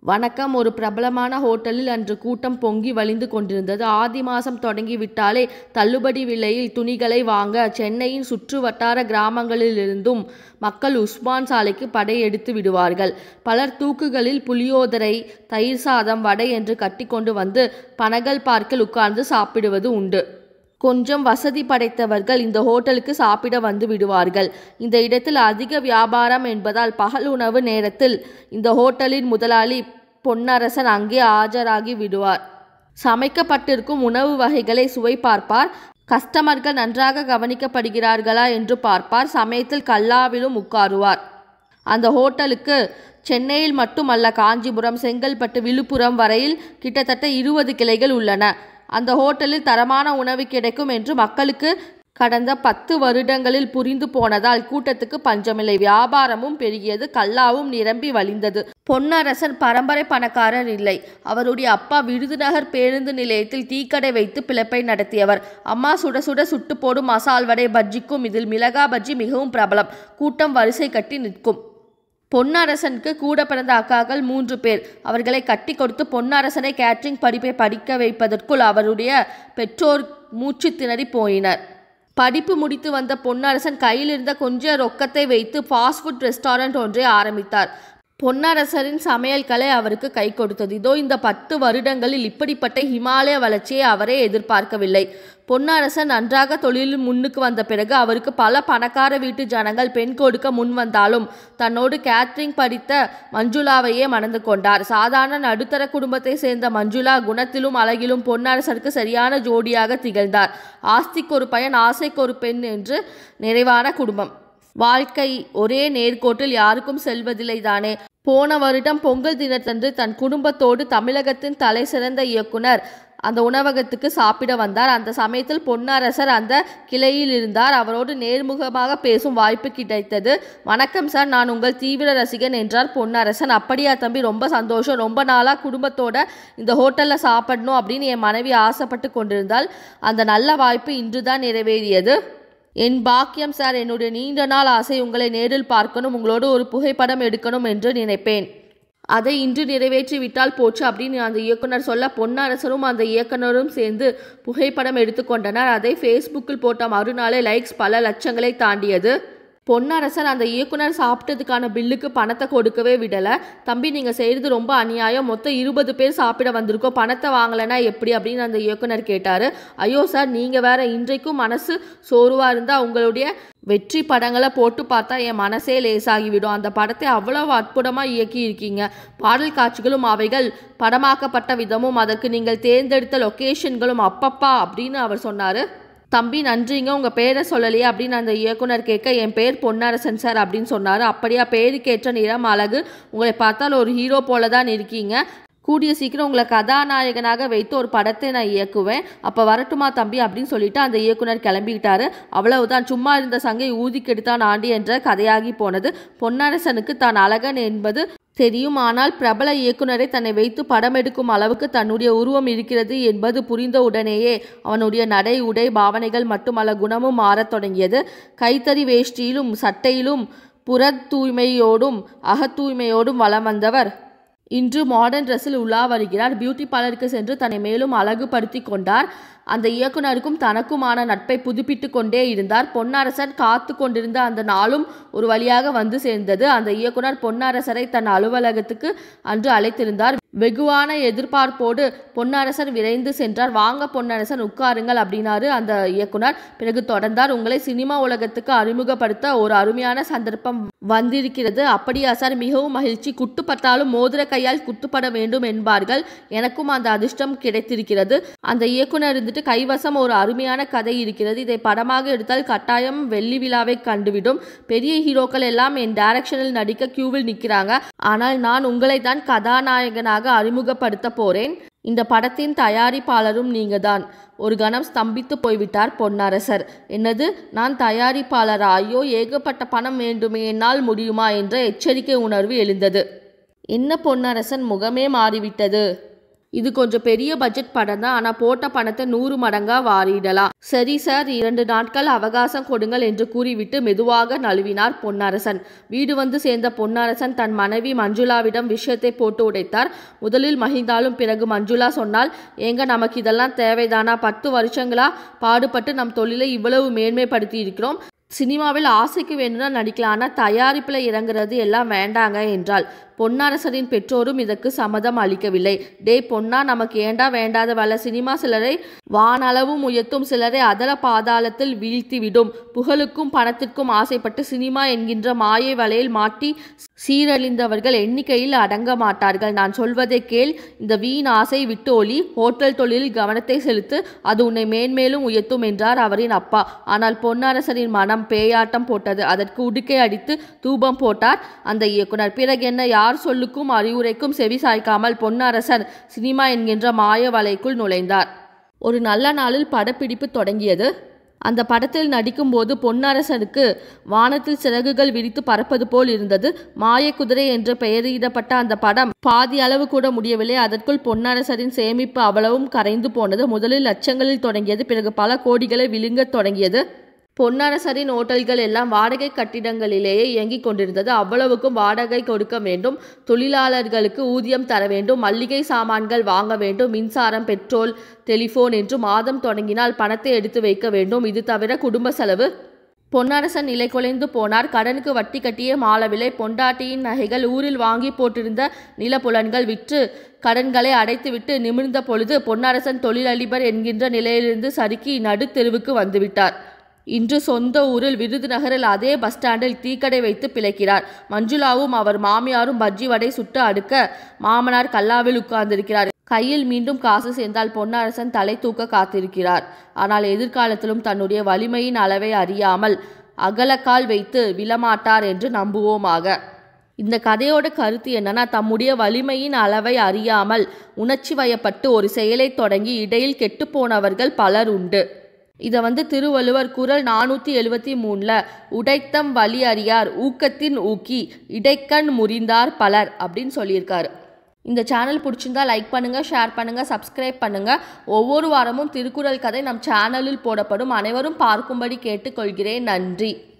வணக்கம் ஒரு பிரபலமான ஹோட்டலில் அன்று கூட்டம் பொங்கி வழிந்து கொண்டிருந்தது ஆதி மாதம் தொடங்கி விட்டாலே தள்ளுபடி விலையில் துணிகளை வாங்க சென்னையின் சுற்று வட்டார கிராமங்களிலிருந்தும் மக்கள் உஸ்மான் சாலைக்கு படையெடுத்து விடுவார்கள் பலர் தூக்குகளில் புளியோதரை தயிர் சாதம் வடை என்று கட்டிக்கொண்டு வந்து பனகல் பார்க்கில் உட்கார்ந்து சாப்பிடுவது உண்டு கொஞ்சம் வசதி படைத்தவர்கள் இந்த ஹோட்டலுக்கு சாப்பிட வந்து விடுவார்கள் இந்த இடத்தில் அதிக வியாபாரம் என்பதால் பகல் உணவு நேரத்தில் இந்த ஹோட்டலின் முதலாளி பொன்னரசன் அங்கே ஆஜராகி விடுவார் சமைக்கப்பட்டிருக்கும் உணவு வகைகளை சுவை பார்ப்பார் கஸ்டமர்கள் நன்றாக கவனிக்கப்படுகிறார்களா என்று பார்ப்பார் சமயத்தில் கல்லாவிலும் உட்காருவார் அந்த ஹோட்டலுக்கு சென்னையில் மட்டுமல்ல காஞ்சிபுரம் செங்கல்பட்டு விழுப்புரம் வரையில் கிட்டத்தட்ட இருபது கிளைகள் உள்ளன அந்த ஹோட்டலில் தரமான உணவு கிடைக்கும் என்று மக்களுக்கு கடந்த பத்து வருடங்களில் புரிந்து போனதால் கூட்டத்துக்கு பஞ்சமில்லை வியாபாரமும் பெருகியது கல்லாவும் நிரம்பி வழிந்தது பொன்னரசன் பரம்பரை பணக்காரர் இல்லை அவருடைய அப்பா விருதுநகர் பேருந்து நிலையத்தில் டீக்கடை வைத்து பிழைப்பை நடத்தியவர் அம்மா சுட சுட சுட்டு போடும் மசால் வடை பஜ்ஜிக்கும் இதில் மிளகா பஜ்ஜி மிகவும் பிரபலம் கூட்டம் வரிசை கட்டி நிற்கும் பொன்னரசனுக்கு கூட பிறந்த அக்காக்கள் மூன்று பேர் அவர்களை கட்டி கொடுத்து பொன்னரசனை கேட்ரிங் படிப்பை படிக்க வைப்பதற்குள் அவருடைய பெற்றோர் மூச்சு திணறி போயினர் படிப்பு முடித்து வந்த பொன்னரசன் கையில் இருந்த கொஞ்ச ரொக்கத்தை வைத்து ஃபாஸ்ட் ஃபுட் ரெஸ்டாரண்ட் ஒன்றை ஆரம்பித்தார் பொன்னரசரின் சமையல் கலை அவருக்கு கை கொடுத்தது இதோ இந்த பத்து வருடங்களில் இப்படிப்பட்ட ஹிமாலய வளர்ச்சியை அவரே எதிர்பார்க்கவில்லை பொன்னரசன் நன்றாக தொழிலில் முன்னுக்கு வந்த பிறகு அவருக்கு பல பணக்கார வீட்டு ஜனங்கள் பெண் கொடுக்க முன் வந்தாலும் தன்னோடு கேத்ரிங் படித்த மஞ்சுளாவையே மணந்து கொண்டார் சாதாரண நடுத்தர குடும்பத்தை சேர்ந்த மஞ்சுளா குணத்திலும் அழகிலும் பொன்னரசருக்கு சரியான ஜோடியாக திகழ்ந்தார் ஆஸ்திக்கு ஒரு பையன் ஆசைக்கு ஒரு பெண் என்று நிறைவான குடும்பம் வாழ்க்கை ஒரே நேர்கோட்டில் யாருக்கும் செல்வதில்லை தானே போன வருடம் பொங்கல் தினத்தன்று தன் குடும்பத்தோடு தமிழகத்தின் தலை சிறந்த இயக்குனர் அந்த உணவகத்துக்கு சாப்பிட வந்தார் அந்த சமயத்தில் பொன்னரசர் அந்த கிளையில் இருந்தார் அவரோடு நேர்முகமாக பேசும் வாய்ப்பு கிடைத்தது வணக்கம் சார் நான் உங்கள் தீவிர ரசிகன் என்றார் பொன்னரசன் அப்படியா தம்பி ரொம்ப சந்தோஷம் ரொம்ப நாளாக குடும்பத்தோட இந்த ஹோட்டலில் சாப்பிடணும் அப்படின்னு என் மனைவி ஆசைப்பட்டு கொண்டிருந்தால் அந்த நல்ல வாய்ப்பு இன்றுதான் நிறைவேறியது என் பாக்கியம் சார் என்னுடைய நீண்ட நாள் ஆசை உங்களை நேரில் பார்க்கணும் உங்களோடு ஒரு புகைப்படம் எடுக்கணும் என்று நினைப்பேன் அதை இன்று நிறைவேற்றி விட்டால் போச்சு அப்படின்னு அந்த இயக்குனர் சொல்ல பொன்னரசரும் அந்த இயக்குனரும் சேர்ந்து புகைப்படம் எடுத்துக்கொண்டனர் அதை ஃபேஸ்புக்கில் போட்ட மறுநாளே லைக்ஸ் பல லட்சங்களை தாண்டியது பொன்னரசன் அந்த இயக்குனர் சாப்பிட்டதுக்கான பில்லுக்கு பணத்தை கொடுக்கவே விடலை தம்பி நீங்கள் செய்கிறது ரொம்ப அநியாயம் மொத்தம் இருபது பேர் சாப்பிட வந்திருக்கோம் பணத்தை வாங்கலைன்னா எப்படி அப்படின்னு அந்த இயக்குனர் கேட்டார் ஐயோ சார் நீங்கள் வேற இன்றைக்கும் மனசு சோர்வாக இருந்தால் உங்களுடைய வெற்றி படங்களை போட்டு பார்த்தா என் மனசே லேசாகிவிடும் அந்த படத்தை அவ்வளவு அற்புதமாக இயக்கி இருக்கீங்க பாடல் காட்சிகளும் அவைகள் படமாக்கப்பட்ட விதமும் அதற்கு நீங்கள் தேர்ந்தெடுத்த லொக்கேஷன்களும் அப்பப்பா அப்படின்னு அவர் சொன்னார் தம்பி நன்றிங்க உங்கள் பேரை சொல்லலையே அப்படின்னு அந்த இயக்குனர் கேட்க என் பேர் பொன்னரசன் சார் அப்படின்னு சொன்னார் அப்படியா பேருக்கேற்ற நிறம் அழகு உங்களை பார்த்தால் ஒரு ஹீரோ போல தான் இருக்கீங்க கூடிய சீக்கிரம் உங்களை கதாநாயகனாக வைத்து ஒரு படத்தை நான் இயக்குவேன் அப்போ வரட்டுமா தம்பி அப்படின்னு சொல்லிட்டு அந்த இயக்குனர் கிளம்பிக்கிட்டாரு அவ்வளவுதான் சும்மா இருந்த சங்கை ஊதி கெடுத்தான் ஆண்டி என்ற கதையாகி போனது பொன்னரசனுக்கு தான் அழகன் என்பது தெரியும் ஆனால் பிரபல இயக்குனரை தன்னை வைத்து படம் எடுக்கும் அளவுக்கு தன்னுடைய உருவம் இருக்கிறது என்பது புரிந்த உடனேயே அவனுடைய நடை உடை பாவனைகள் மட்டுமல்ல குணமும் மாறத் தொடங்கியது கைத்தறி வேஷ்டியிலும் சட்டையிலும் புற தூய்மையோடும் அகத்தூய்மையோடும் வலம் வந்தவர் இன்று மாடர்ன் ட்ரெஸ்ஸில் உலா வருகிறார் பியூட்டி பார்லருக்கு சென்று தன்னை மேலும் அழகுபடுத்தி கொண்டார் அந்த இயக்குனருக்கும் தனக்குமான நட்பை புதுப்பித்து கொண்டே இருந்தார் பொன்னரசன் காத்து கொண்டிருந்த அந்த நாளும் ஒரு வழியாக வந்து சேர்ந்தது அந்த இயக்குனர் பொன்னரசரை தன் அலுவலகத்துக்கு அன்று அழைத்திருந்தார் வெகுவான எதிர்பார்ப்போடு பொன்னரசன் விரைந்து சென்றார் வாங்க பொன்னரசன் உட்காருங்கள் அப்படின்னாரு அந்த இயக்குனர் பிறகு தொடர்ந்தார் உங்களை சினிமா உலகத்துக்கு அறிமுகப்படுத்த ஒரு அருமையான சந்தர்ப்பம் வந்திருக்கிறது அப்படியா சார் மிகவும் மகிழ்ச்சி குட்டுப்பட்டாலும் மோதிர கையால் குத்துப்பட வேண்டும் என்பார்கள் எனக்கும் அந்த அதிர்ஷ்டம் கிடைத்திருக்கிறது அந்த இயக்குனர் இருந்துட்டு கைவசம் ஒரு அருமையான கதை இருக்கிறது இதை படமாக எடுத்தால் கட்டாயம் வெள்ளி விழாவை கண்டுவிடும் பெரிய ஹீரோக்கள் எல்லாம் என் டைரக்ஷனில் நடிக்க கியூவில் நிற்கிறாங்க ஆனால் நான் உங்களை தான் கதாநாயகனாக அறிமுகப்படுத்த போறேன் இந்த படத்தின் தயாரிப்பாளரும் நீங்க தான் ஒரு கணம் ஸ்தம்பித்து போய்விட்டார் பொன்னரசர் என்னது நான் தயாரிப்பாளரா ஐயோ ஏகப்பட்ட பணம் வேண்டுமே என்னால் முடியுமா என்ற எச்சரிக்கை உணர்வு எழுந்தது என்ன பொன்னரசன் முகமே மாறிவிட்டது இது கொஞ்சம் பெரிய பட்ஜெட் படம் தான் ஆனால் போட்ட பணத்தை நூறு மடங்கா வாரிடலாம் சரி சார் இரண்டு நாட்கள் அவகாசம் கொடுங்கள் என்று கூறிவிட்டு மெதுவாக நழுவினார் பொன்னரசன் வீடு வந்து சேர்ந்த பொன்னரசன் தன் மனைவி மஞ்சுளாவிடம் விஷயத்தை போட்டு உடைத்தார் முதலில் மகிழ்ந்தாலும் பிறகு மஞ்சுளா சொன்னால் ஏங்க நமக்கு இதெல்லாம் தேவைதானா பத்து வருஷங்களா பாடுபட்டு நம் தொழிலை இவ்வளவு மேன்மைப்படுத்தி இருக்கிறோம் சினிமாவில் ஆசைக்கு வேணும்னா நடிக்கலாம் ஆனால் தயாரிப்பில் இறங்குறது எல்லாம் வேண்டாங்க என்றாள் பொன்னரசரின் பெற்றோரும் இதற்கு சம்மதம் அளிக்கவில்லை டே பொன்னா நமக்கு ஏண்டா வேண்டாத வேலை சினிமா சிலரை வானளவும் உயர்த்தும் சிலரை அதல பாதாளத்தில் வீழ்த்திவிடும் புகழுக்கும் பணத்திற்கும் ஆசைப்பட்டு சினிமா என்கின்ற மாயை வலையில் மாட்டி சீரழிந்தவர்கள் எண்ணிக்கையில் அடங்க மாட்டார்கள் நான் சொல்வதை கேள் இந்த வீண் ஆசை விட்டு ஒளி ஹோட்டல் தொழிலில் கவனத்தை செலுத்து அது உன்னை மேன்மேலும் உயர்த்தும் என்றார் அவரின் அப்பா ஆனால் பொன்னரசரின் மனம் பேயாட்டம் போட்டது அதற்கு உடுக்கை அடித்து தூபம் போட்டார் அந்த இயக்குனர் பிறகு என்ன யார் சொல்லுக்கும் அறிவுரைக்கும் செவி சாய்க்காமல் பொன்னரசன் சினிமா என்கின்ற மாய வலைக்குள் நுழைந்தார் ஒரு நல்ல நாளில் படப்பிடிப்பு தொடங்கியது அந்த படத்தில் நடிக்கும்போது பொன்னரசனுக்கு வானத்தில் சிறகுகள் விரித்து பறப்பது போல் இருந்தது மாயக்குதிரை என்று பெயரிடப்பட்ட அந்த படம் பாதி அளவு கூட முடியவில்லை அதற்குள் பொன்னரசரின் சேமிப்பு அவ்வளவும் கரைந்து போனது முதலில் லட்சங்களில் தொடங்கியது பிறகு பல கோடிகளை விழுங்கத் தொடங்கியது பொன்னரசரின் ஓட்டல்கள் எல்லாம் வாடகை கட்டிடங்களிலேயே இயங்கிக் கொண்டிருந்தது அவ்வளவுக்கும் வாடகை கொடுக்க வேண்டும் தொழிலாளர்களுக்கு ஊதியம் தர வேண்டும் மல்லிகை சாமான்கள் வாங்க வேண்டும் மின்சாரம் பெட்ரோல் டெலிஃபோன் என்று மாதம் தொடங்கினால் பணத்தை எடுத்து வைக்க வேண்டும் இது தவிர குடும்ப செலவு பொன்னரசன் நிலை குலைந்து போனார் கடனுக்கு வட்டி கட்டிய மாளவில்லை பொண்டாட்டியின் நகைகள் ஊரில் வாங்கி போட்டிருந்த நிலப்புலன்கள் விற்று கடன்களை அடைத்துவிட்டு நிமிர்ந்த பொழுது பொன்னரசன் தொழிலதிபர் என்கின்ற நிலையிலிருந்து சறுக்கி நடுத்தெருவுக்கு வந்துவிட்டார் இன்று சொந்த ஊரில் விருதுநகரில் அதே பஸ் ஸ்டாண்டில் டீக்கடை வைத்து பிழைக்கிறார் மஞ்சுளாவும் அவர் மாமியாரும் பஜ்ஜி வடை சுட்டு அடுக்க மாமனார் கல்லாவில் உட்கார்ந்திருக்கிறார் கையில் மீண்டும் காசு சேர்ந்தால் பொன்னரசன் தலை தூக்க காத்திருக்கிறார் ஆனால் எதிர்காலத்திலும் தன்னுடைய வலிமையின் அளவை அறியாமல் அகலக்கால் வைத்து விழமாட்டார் என்று நம்புவோமாக இந்த கதையோட கருத்து என்னன்னா தம்முடைய வலிமையின் அளவை அறியாமல் உணர்ச்சி வயப்பட்டு ஒரு செயலை தொடங்கி இடையில் கெட்டுப்போனவர்கள் பலர் உண்டு இதை வந்து திருவள்ளுவர் குரல் நானூற்றி எழுவத்தி மூணில் உடைத்தம் வலி அறியார் ஊக்கத்தின் ஊக்கி இடைக்கண் முறிந்தார் பலர் அப்படின்னு சொல்லியிருக்காரு இந்த சேனல் பிடிச்சிருந்தா லைக் பண்ணுங்கள் ஷேர் பண்ணுங்கள் சப்ஸ்கிரைப் பண்ணுங்கள் ஒவ்வொரு வாரமும் திருக்குறள் கதை நம் சேனலில் போடப்படும் அனைவரும் பார்க்கும்படி கேட்டுக்கொள்கிறேன் நன்றி